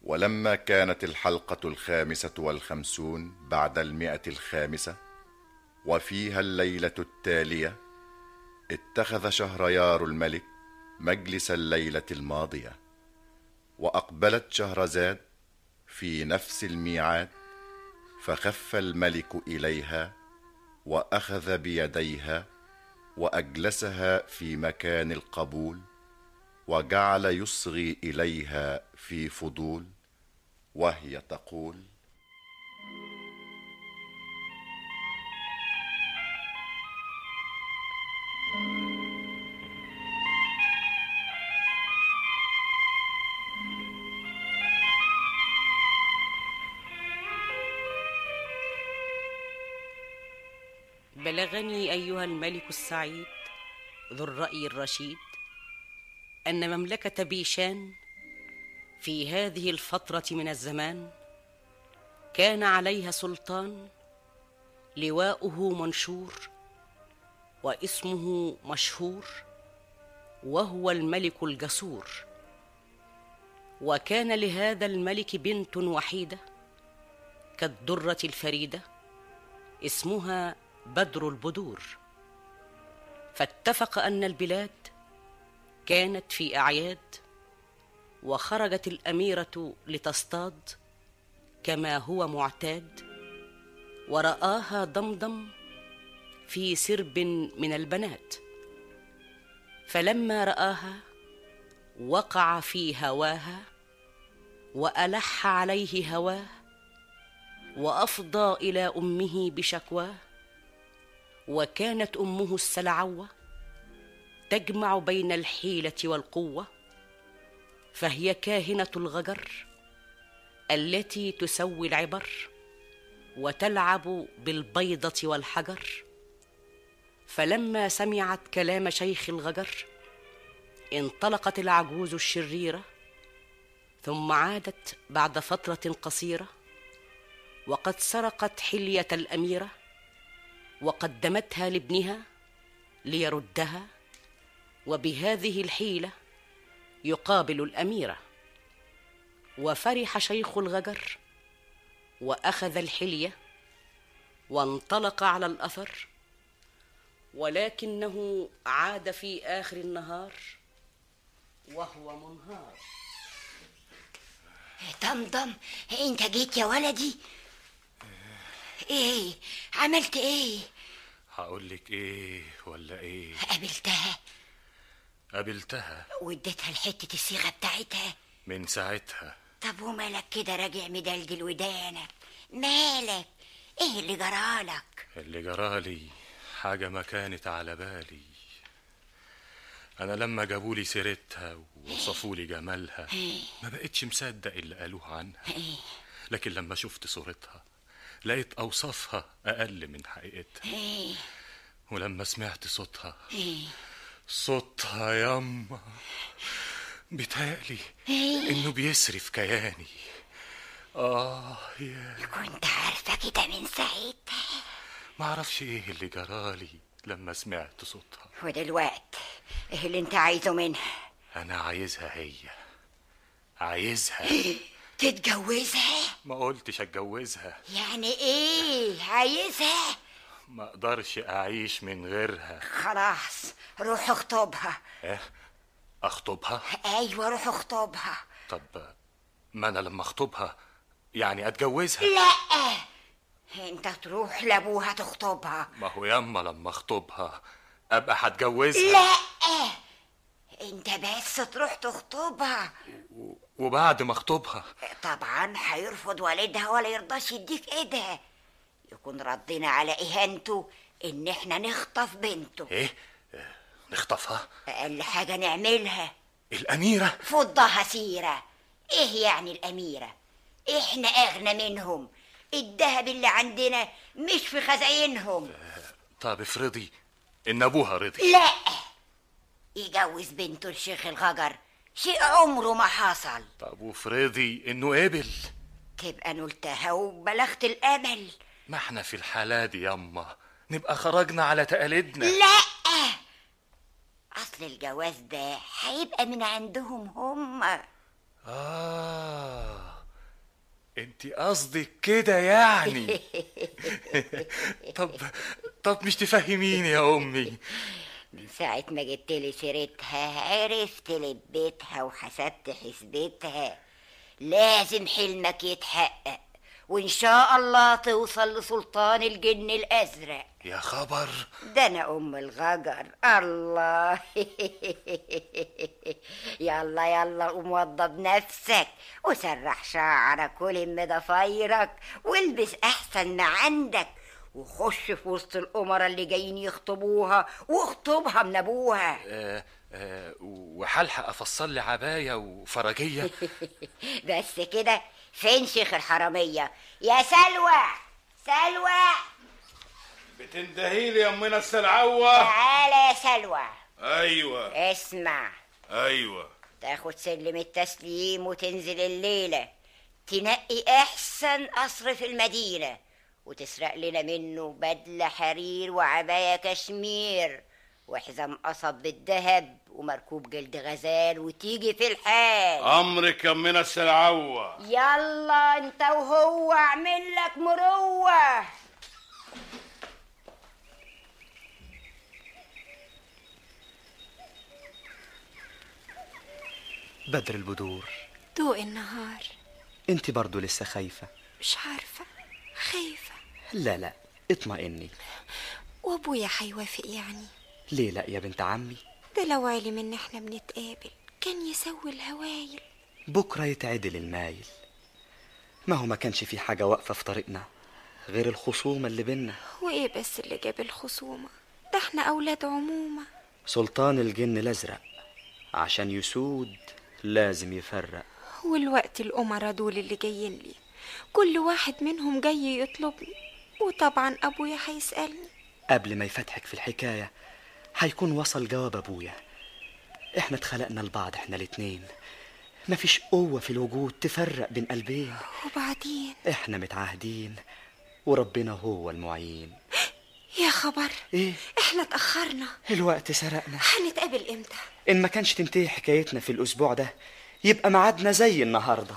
ولما كانت الحلقة الخامسة والخمسون بعد المئة الخامسة وفيها الليلة التالية اتخذ شهريار الملك مجلس الليلة الماضية وأقبلت شهرزاد في نفس الميعاد فخف الملك إليها وأخذ بيديها وأجلسها في مكان القبول وجعل يصغي إليها في فضول وهي تقول بلغني ايها الملك السعيد ذو الراي الرشيد ان مملكه بيشان في هذه الفتره من الزمان كان عليها سلطان لواؤه منشور واسمه مشهور وهو الملك الجسور وكان لهذا الملك بنت وحيده كالدره الفريده اسمها بدر البدور فاتفق ان البلاد كانت في اعياد وخرجت الاميره لتصطاد كما هو معتاد وراها ضمضم في سرب من البنات فلما راها وقع في هواها والح عليه هواه وافضى الى امه بشكواه وكانت امه السلعوه تجمع بين الحيله والقوه فهي كاهنه الغجر التي تسوي العبر وتلعب بالبيضه والحجر فلما سمعت كلام شيخ الغجر انطلقت العجوز الشريره ثم عادت بعد فتره قصيره وقد سرقت حليه الاميره وقدمتها لابنها ليردها وبهذه الحيله يقابل الاميره وفرح شيخ الغجر واخذ الحليه وانطلق على الاثر ولكنه عاد في اخر النهار وهو منهار طمطم انت جيت يا ولدي ايه عملت ايه هقول لك ايه ولا ايه قابلتها قابلتها واديتها لحته الصيغه بتاعتها من ساعتها طب ومالك كده راجع مدلدل ودانك مالك ايه اللي جرالك اللي جرالي حاجة ما كانت على بالي أنا لما جابولي سيرتها ووصفولي جمالها ما بقتش مصدق اللي قالوه عنها لكن لما شفت صورتها لقيت أوصافها أقل من حقيقتها ولما سمعت صوتها صوتها ياما بيتهيألي إنه بيسري في كياني آه يا كنت عارفه كده من ساعتها معرفش إيه اللي جرالي لما سمعت صوتها ودلوقت ايه اللي انت عايزه منها أنا عايزها هي عايزها تتجوزها ما قلتش أتجوزها يعني ايه عايزها ما أقدرش أعيش من غيرها خلاص روح اخطبها إيه أخطبها ايوه روح اخطبها طب ما أنا لما أخطبها يعني أتجوزها لا انت تروح لابوها تخطبها ما هو ياما لما أخطبها أبقى هتجوزها لا انت بس تروح تخطبها وبعد ما أخطبها طبعا هيرفض والدها ولا يرضاش يديك ايدها يكون ردنا على اهانته ان احنا نخطف بنته إيه آه، نخطفها اقل حاجه نعملها الأميرة فضها سيره ايه يعني الاميره احنا اغنى منهم الذهب اللي عندنا مش في خزاينهم طب افرضي إن أبوها رضي لا يجوز بنته الشيخ الغجر شيء عمره ما حصل طب وافرضي إنه قبل تبقى نلتها وبلغت الامل ما احنا في الحالة دي ياما نبقى خرجنا على تقاليدنا لا اصل الجواز ده هيبقى من عندهم هم آه انت قصدك كده يعني طب طب مش تفهميني يا امي من ساعة ما جبت لي سيرتها عرفت لبيتها وحسبت حسبتها لازم حلمك يتحقق وإن شاء الله توصل لسلطان الجن الأزرق يا خبر ده أنا أم الغجر الله يلا يلا قوم وضب نفسك وسرح شعرك ولم ضفايرك والبس أحسن ما عندك وخش في وسط الأمراء اللي جايين يخطبوها واخطبها من أبوها آه آه وحلحق افصل لي عبايه وفرجيه بس كده فين شيخ الحرامية يا سلوى سلوى بتندهي لي يا امنا السلعوه تعالى يا سلوى ايوه اسمع ايوه تاخد سلم التسليم وتنزل الليلة تنقي أحسن قصر في المدينة وتسرق لنا منه بدلة حرير وعباية كشمير وحزام قصب بالذهب ومركوب جلد غزال وتيجي في الحال امرك يا امنا السلعوه يلا انت وهو اعمل لك مروه بدر البدور ضوء النهار انت برضو لسه خايفة مش عارفة خايفة لا لا اطمئني وابويا هيوافق يعني ليه لا يا بنت عمي ده لو علم ان احنا بنتقابل كان يسوي الهوايل بكرة يتعدل المايل ما هو ما كانش في حاجة واقفة في طريقنا غير الخصومة اللي بينا وايه بس اللي جاب الخصومة ده احنا اولاد عمومة سلطان الجن الأزرق عشان يسود لازم يفرق والوقت الأمراء دول اللي جايين لي كل واحد منهم جاي يطلبني وطبعا أبويا هيسألني قبل ما يفتحك في الحكاية هيكون وصل جواب أبويا احنا اتخلقنا لبعض احنا الاتنين مفيش قوة في الوجود تفرق بين قلبين وبعدين احنا متعاهدين وربنا هو المعين يا خبر ايه احنا اتأخرنا الوقت سرقنا هنتقابل امتى ان ما كانش تنتهي حكايتنا في الاسبوع ده يبقى ميعادنا زي النهارده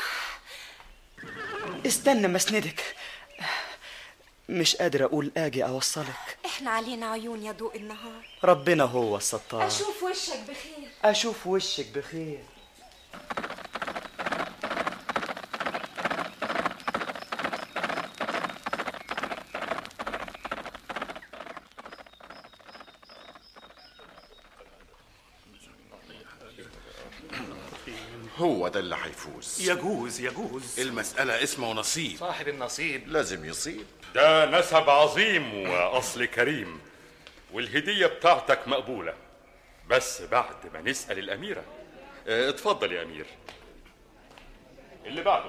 استنى ما اسندك مش قادر اقول اجي اوصلك احنا علينا عيون يا ضوء النهار ربنا هو الستار اشوف وشك بخير اشوف وشك بخير هو ده اللي هيفوز يجوز يجوز المسألة اسمه ونصيب صاحب النصيب لازم يصيب ده نسب عظيم وأصل كريم والهدية بتاعتك مقبولة بس بعد ما نسأل الأميرة اه، اتفضل يا أمير اللي بعده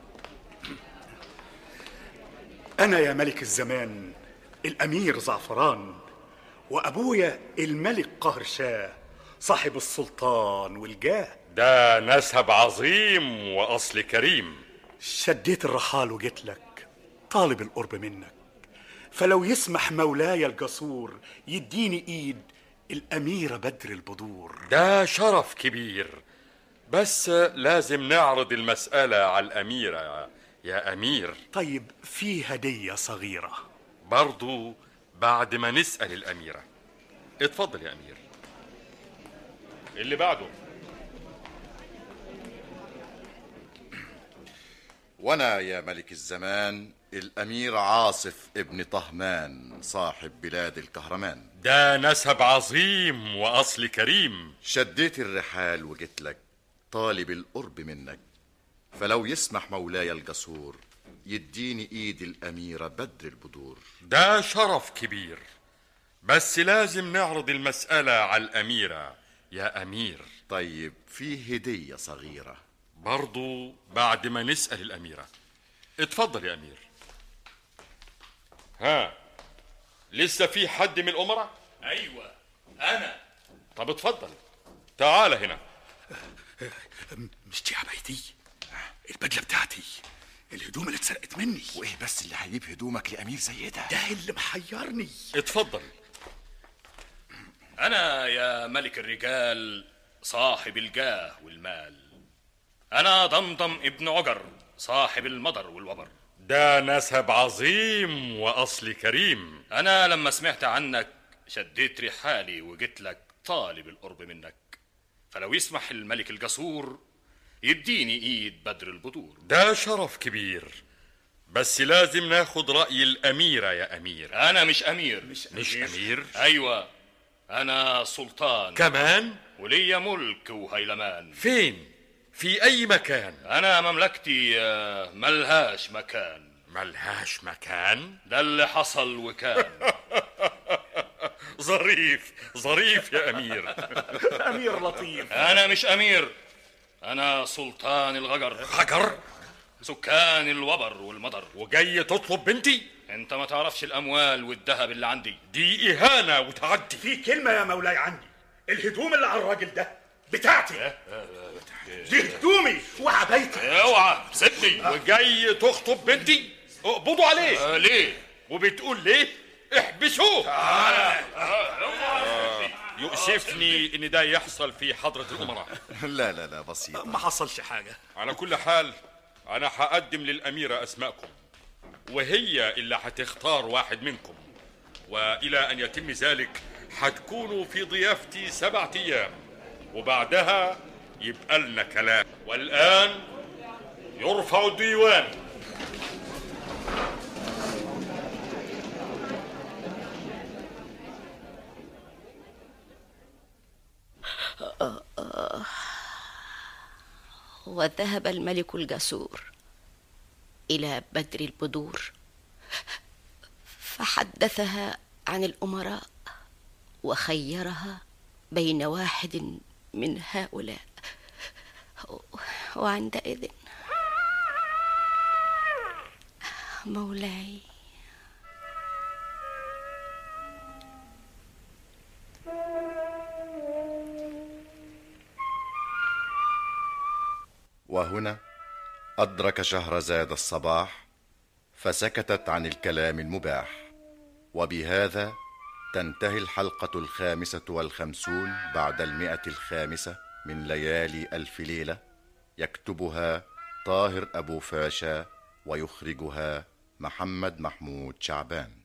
أنا يا ملك الزمان الأمير زعفران وأبويا الملك قهر شاه صاحب السلطان والجاه ده نسب عظيم وأصل كريم شديت الرحال وجيت لك طالب القرب منك فلو يسمح مولاي الجسور يديني ايد الأميرة بدر البدور ده شرف كبير بس لازم نعرض المسألة على الأميرة يا أمير طيب في هدية صغيرة برضو بعد ما نسأل الأميرة اتفضل يا أمير اللي بعده وانا يا ملك الزمان الامير عاصف ابن طهمان صاحب بلاد الكهرمان ده نسب عظيم وأصل كريم شديت الرحال وجيت لك طالب القرب منك فلو يسمح مولاي الجسور يديني ايد الاميره بدر البدور ده شرف كبير بس لازم نعرض المسألة على الأميرة يا أمير طيب في هديه صغيره برضو بعد ما نسأل الأميرة اتفضل يا أمير ها لسه في حد من الأمراء ايوه انا طب اتفضل تعال هنا مش دي عبايتي البدلة بتاعتي الهدوم اللي اتسرقت مني وايه بس اللي هيجيب هدومك لامير زي ده ده اللي محيرني اتفضل انا يا ملك الرجال صاحب الجاه والمال انا ضمضم ابن عجر صاحب المضر والوبر ده نسب عظيم وأصل كريم أنا لما سمعت عنك شديت رحالي وجيت لك طالب القرب منك فلو يسمح الملك الجسور يديني ايد بدر البدور ده شرف كبير بس لازم ناخد رأي الأميرة يا أمير انا مش امير مش, مش أمير ايوه انا سلطان كمان وليا ملك وهيلمان فين في أي مكان انا مملكتي آه، ملهاش مكان ملهاش مكان ده اللي حصل وكان ظريف ظريف يا أمير أمير لطيف انا مش امير انا سلطان الغجر حجر سكان الوبر والمضر وجاي تطلب بنتي انت ما تعرفش الاموال والذهب اللي عندي دي إهانة وتعدي في كلمة يا مولاي عندي الهدوم اللي على الراجل ده بتاعتي دي هدومي وعبايتي اوعى سيبني وجاي تخطب بنتي اقبضوا عليه آه ليه وبتقول ليه احبسوه يؤسفني ان ده يحصل في حضرة الأمراء لا لا لا بسيطة ما حصلش حاجة على كل حال أنا هقدم للأميرة أسماءكم وهي اللي هتختار واحد منكم وإلى أن يتم ذلك هتكونوا في ضيافتي سبعة أيام وبعدها يبقى لنا كلام والآن يرفع الديوان وذهب الملك الجسور إلى بدر البدور فحدثها عن الأمراء وخيرها بين واحد من هؤلاء وعندئذ مولاي وهنا أدرك شهرزاد الصباح فسكتت عن الكلام المباح وبهذا تنتهي الحلقة الخامسة والخمسون بعد المئة الخامسة من ليالي ألف ليلة يكتبها طاهر أبو فاشا ويخرجها محمد محمود شعبان